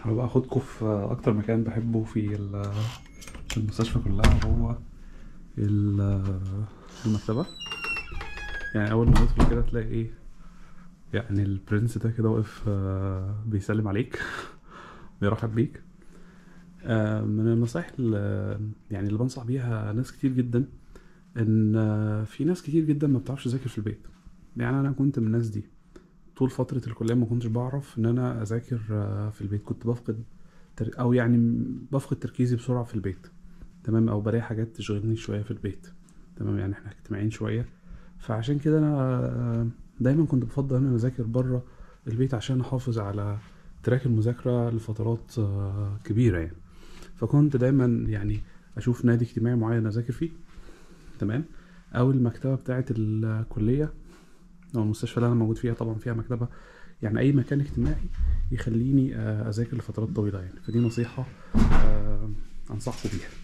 هبقى اخدكم في اكتر مكان بحبه في ال- في المستشفى كلها هو ال- المكتبة يعني اول ما تدخل كده تلاقي ايه يعني البرنس ده كده واقف آه، بيسلم عليك بيرحب بيك آه، من النصايح اللي يعني اللي بنصح بيها ناس كتير جدا ان آه، في ناس كتير جدا ما بتعرفش تذاكر في البيت يعني انا كنت من الناس دي طول فترة الكلية ما كنتش بعرف ان انا اذاكر آه، في البيت كنت بفقد تر... او يعني م- بفقد تركيزي بسرعة في البيت تمام او بلاقي حاجات تشغلني شوية في البيت تمام يعني احنا اجتماعيين شوية فعشان كده انا آه، دايما كنت بفضل ان انا اذاكر بره البيت عشان احافظ على تراك المذاكرة لفترات آه، كبيرة يعني فكنت دايما يعني اشوف نادي اجتماعي معين اذاكر فيه تمام او المكتبة بتاعة الكلية او المستشفى اللي انا موجود فيها طبعا فيها مكتبة يعني اي مكان اجتماعي يخليني آه، اذاكر لفترات طويلة يعني فدي نصيحة آه، انصحكم بيها